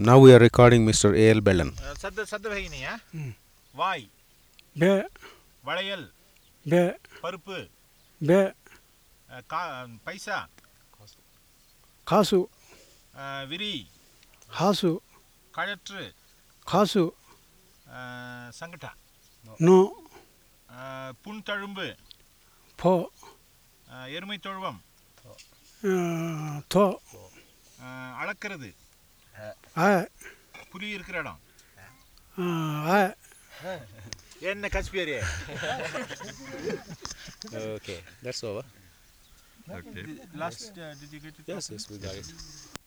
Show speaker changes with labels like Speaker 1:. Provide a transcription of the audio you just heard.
Speaker 1: Now we are recording Mr. A.L. Bellan.
Speaker 2: சத்த சத்த வகைனியா
Speaker 3: ம்.
Speaker 2: வாய்
Speaker 3: பே
Speaker 2: வளையல்
Speaker 3: பே
Speaker 2: பருப்பு
Speaker 3: பே
Speaker 2: அஹ், கா பைசா
Speaker 3: காசு
Speaker 2: அஹ், விரி
Speaker 3: ஹாசு
Speaker 2: கழற்று
Speaker 3: காசு
Speaker 2: அஹ், சங்கட்டா
Speaker 3: நோ
Speaker 2: அஹ், புண் தழும்பு
Speaker 3: போ
Speaker 2: அஹ், எருமை தொழுவம்
Speaker 3: தோ
Speaker 2: அஹ், அளக்கிறது
Speaker 3: ஆ
Speaker 2: புலி இருக்கிற இடம்
Speaker 3: ஆ
Speaker 2: என்ன கஸ்பியரே
Speaker 1: Okay, that's over.
Speaker 2: Last did you get
Speaker 1: Yes, yes, we got it.